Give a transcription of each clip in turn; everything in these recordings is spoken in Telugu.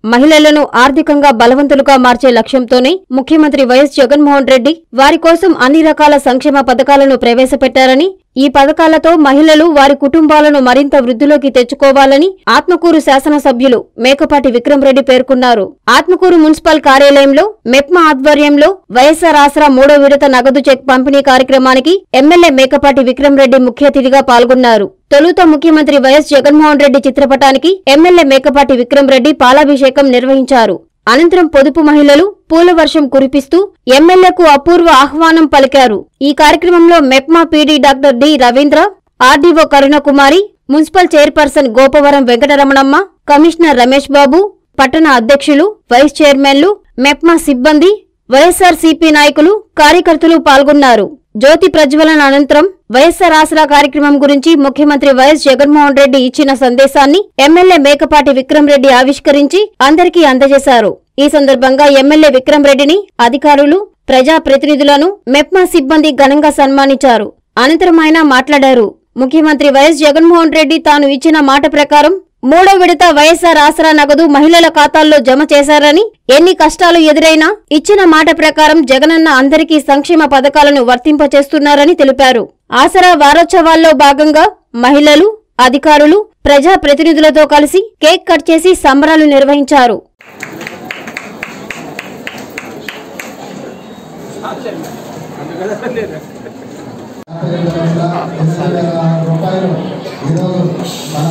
మహిళలను ఆర్థికంగా బలవంతులుగా మార్చే లక్ష్యంతోనే ముఖ్యమంత్రి వైఎస్ జగన్మోహన్ రెడ్డి వారి కోసం అన్ని రకాల సంక్షేమ పథకాలను ప్రవేశపెట్టారని ఈ పథకాలతో మహిళలు వారి కుటుంబాలను మరింత వృద్ధిలోకి తెచ్చుకోవాలని ఆత్మకూరు శాసనసభ్యులు మేకపాటి విక్రమరెడ్డి పేర్కొన్నారు ఆత్మకూరు మున్సిపల్ కార్యాలయంలో మెప్మా ఆధ్వర్యంలో వైఎస్సార్ ఆసరా మూడో విడత నగదు చెక్ పంపిణీ కార్యక్రమానికి ఎమ్మెల్యే మేకపాటి విక్రమరెడ్డి ముఖ్య అతిథిగా పాల్గొన్నారు తొలుత ముఖ్యమంత్రి వైఎస్ జగన్మోహన్ రెడ్డి చిత్రపటానికి ఎమ్మెల్యే మేకపాటి విక్రమరెడ్డి పాలాభిషేకం నిర్వహించారు అనంతరం పొదుపు మహిళలు పూల వర్షం కురిపిస్తూ ఎమ్మెల్యేకు అపూర్వ ఆహ్వానం పలికారు ఈ కార్యక్రమంలో MEPMA PD doctor D Ravindra RDO Karunakumari municipal chairperson Gopavaram Venkataramanamma commissioner Ramesh Babu పట్టణ అధ్యక్షులు వైస్ చైర్మన్లు మెప్మా సిబ్బంది వైఎస్సార్ సిపి నాయకులు కార్యకర్తలు పాల్గొన్నారు జ్యోతి ప్రజ్వలన అనంతరం వైఎస్సార్ ఆసరా కార్యక్రమం గురించి ముఖ్యమంత్రి వైఎస్ జగన్మోహన్ రెడ్డి ఇచ్చిన సందేశాన్ని ఎమ్మెల్యే మేకపాటి విక్రమరెడ్డి ఆవిష్కరించి అందరికీ అందజేశారు ఈ సందర్భంగా ఎమ్మెల్యే విక్రమరెడ్డిని అధికారులు ప్రజా ప్రతినిధులను మెప్మా సిబ్బంది ఘనంగా సన్మానించారు అనంతరం ఆయన మాట్లాడారు ముఖ్యమంత్రి వైఎస్ జగన్మోహన్ రెడ్డి తాను ఇచ్చిన మాట ప్రకారం మూడో విడత వైఎస్సార్ ఆసరా నగదు మహిళల ఖాతాల్లో జమ చేశారని ఎన్ని కష్టాలు ఎదురైనా ఇచ్చిన మాట ప్రకారం జగనన్న అందరికీ సంక్షేమ పథకాలను వర్తింపచేస్తున్నారని తెలిపారు ఆసరా వారోత్సవాల్లో భాగంగా మహిళలు అధికారులు ప్రజా ప్రతినిధులతో కలిసి కేక్ కట్ చేసి సంబరాలు నిర్వహించారు ఎనిమిది వేల రూపాయలు ఈరోజు మన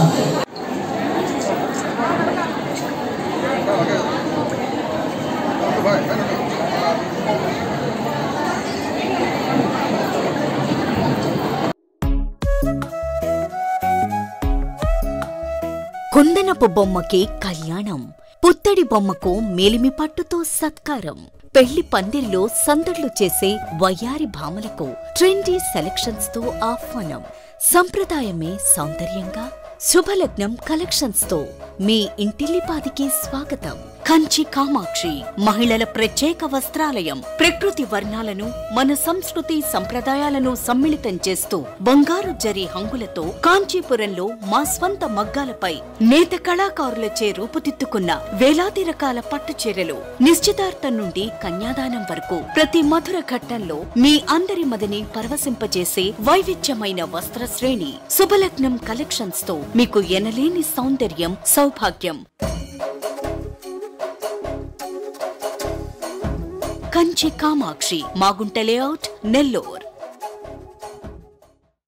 కుందనపు బొమ్మకి కళ్యాణం పుత్తడి బొమ్మకు మేలిమి పట్టుతో సత్కారం పెళ్లి పందిర్లో సందడ్లు చేసే వయ్యారి భామలకు ట్రెండీ సెలక్షన్స్ తో ఆహ్వానం సంప్రదాయమే సౌందర్యంగా శుభలగ్నం కలెక్షన్స్ తో మీ ఇంటిల్లిపాదికి స్వాగతం కంచి కామాక్షి మహిళల ప్రత్యేక వస్త్రాలయం ప్రకృతి వర్ణాలను మన సంస్కృతి సంప్రదాయాలను సమ్మిళితం చేస్తూ బంగారు జరి హంగులతో కాంచీపురంలో మా స్వంత మగ్గాలపై నేత కళాకారులచే రూపుదిద్దుకున్న వేలాది రకాల పట్టు చీరలు నిశ్చితార్థం నుండి కన్యాదానం వరకు ప్రతి మధుర ఘట్టంలో మీ అందరి మదిని పరవశింపజేసే వైవిధ్యమైన వస్త్ర శ్రేణి శుభలగ్నం కలెక్షన్స్ తో మీకు ఎనలేని సౌందర్యం సౌభాగ్యం కంచి కామాక్షి మాగుంట లేఅవుట్ నెల్లూర్